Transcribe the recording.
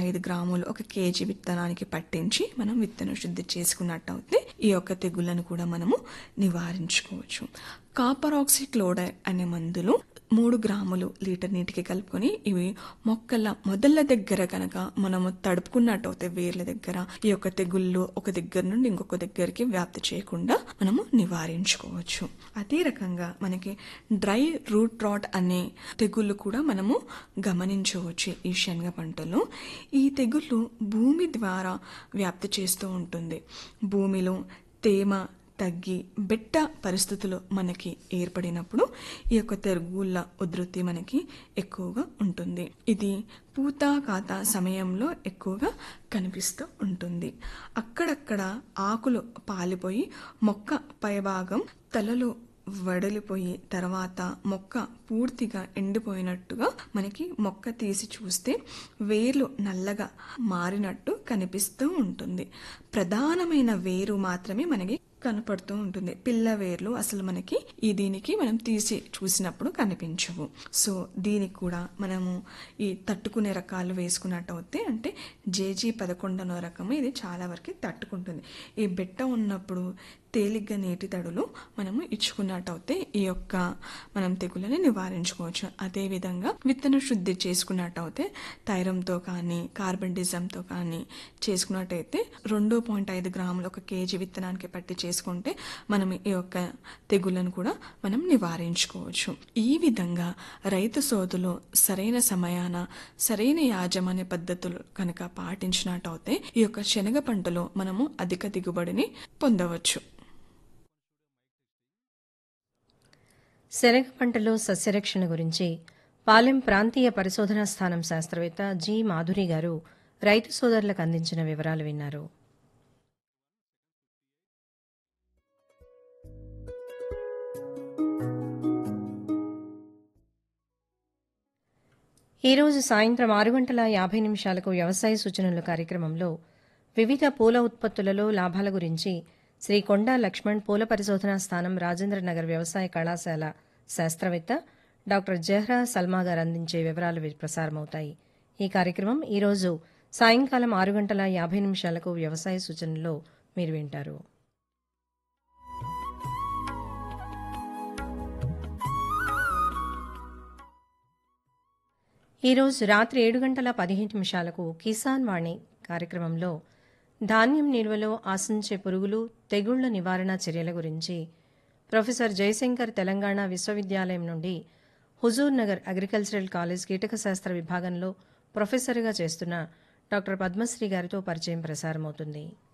ఐదు గ్రాములు ఒక కేజీ విత్తనానికి పట్టించి మనం విత్తన శుద్ధి చేసుకున్నట్టయితే ఈ యొక్క తెగుళ్లను కూడా మనము నివారించుకోవచ్చు కాపర్ ఆక్సిక్లోరైడ్ అనే మందులు మూడు గ్రాములు లీటర్ నీటికి కలుపుకొని ఇవి మొక్కల మొదళ్ళ దగ్గర కనుక మనము తడుపుకున్నట్టయితే వేర్ల దగ్గర ఈ యొక్క తెగుళ్ళు ఒక దగ్గర నుండి ఇంకొక దగ్గరికి వ్యాప్తి చేయకుండా మనము నివారించుకోవచ్చు అదే రకంగా మనకి డ్రై రూట్ రాట్ అనే తెగుళ్ళు కూడా మనము గమనించవచ్చు ఈ శనగ పంటలో ఈ తెగుళ్ళు భూమి ద్వారా వ్యాప్తి చేస్తూ ఉంటుంది భూమిలో తేమ తగ్గి బెట్ట పరిస్థితులు మనకి ఏర్పడినప్పుడు ఈ యొక్క తెరుగుళ్ళ ఉధృతి మనకి ఎక్కువగా ఉంటుంది ఇది పూత కాత సమయంలో ఎక్కువగా కనిపిస్తూ ఉంటుంది అక్కడక్కడ ఆకులు పాలిపోయి మొక్క పైభాగం తలలో వడలిపోయి తర్వాత మొక్క పూర్తిగా ఎండిపోయినట్టుగా మనకి మొక్క తీసి చూస్తే వేర్లు నల్లగా మారినట్టు కనిపిస్తూ ఉంటుంది ప్రధానమైన వేరు మాత్రమే మనకి కనపడుతూ ఉంటుంది పిల్ల వేర్లు అసలు మనకి ఈ దీనికి మనం తీసి చూసినప్పుడు కనిపించవు సో దీనికి కూడా మనము ఈ తట్టుకునే రకాలు వేసుకున్నట్టయితే అంటే జేజీ పదకొండనో రకము ఇది చాలా వరకు తట్టుకుంటుంది ఈ బెట్ట ఉన్నప్పుడు తేలిగ్గా నీటి తడులు మనము ఇచ్చుకున్నట్టయితే ఈ యొక్క మనం తెగులని నివారించుకోవచ్చు అదేవిధంగా విత్తన శుద్ధి చేసుకున్నట్టయితే థైరంతో కానీ కార్బన్డిజంతో కానీ చేసుకున్నట్టయితే రెండు పాయింట్ ఐదు గ్రాములు ఒక కేజీ విత్తనానికి పట్టి చేసుకుంటే మనం ఈ యొక్క తెగులను కూడా మనం నివారించుకోవచ్చు ఈ విధంగా రైతు సోదులు సరైన సమయాన సరైన యాజమాన్య పద్ధతులు కనుక పాటించినట్టయితే ఈ యొక్క శనగ పంటలో మనము అధిక దిగుబడిని పొందవచ్చు శనగ పంటలో సస్యరక్షణ గురించి పాలెం ప్రాంతీయ పరిశోధనా స్థానం శాస్త్రవేత్త జి మాధురి గారు రైతు సోదరులకు అందించిన వివరాలు విన్నారు ఈరోజు సాయంత్రం ఆరు గంటల యాభై నిమిషాలకు వ్యవసాయ సూచనలు కార్యక్రమంలో వివిధ పూల ఉత్పత్తులలో లాభాల గురించి శ్రీ కొండా లక్ష్మణ్ పూల పరిశోధనా స్థానం రాజేంద్రనగర్ వ్యవసాయ కళాశాల శాస్త్రవేత్త డాక్టర్ జహ్రా సల్మా గారు అందించే వివరాలు వి- ప్రసారమవుతాయి ఈ కార్యక్రమం ఈరోజు సాయంకాలం ఆరు గంటల యాభై నిమిషాలకు వ్యవసాయ సూచనలో మీరు వింటారు ఈరోజు రాత్రి ఏడు గంటల పదిహేను నిమిషాలకు కిసాన్ వాణి కార్యక్రమంలో ధాన్యం నిల్వలో ఆశించే పురుగులు తెగుళ్ల నివారణ చర్యల గురించి ప్రొఫెసర్ జయశంకర్ తెలంగాణ విశ్వవిద్యాలయం నుండి హుజూర్ నగర్ అగ్రికల్చరల్ కాలేజ్ కీటక శాస్త్ర విభాగంలో ప్రొఫెసర్గా చేస్తున్న డాక్టర్ పద్మశ్రీ గారితో పరిచయం ప్రసారమవుతుంది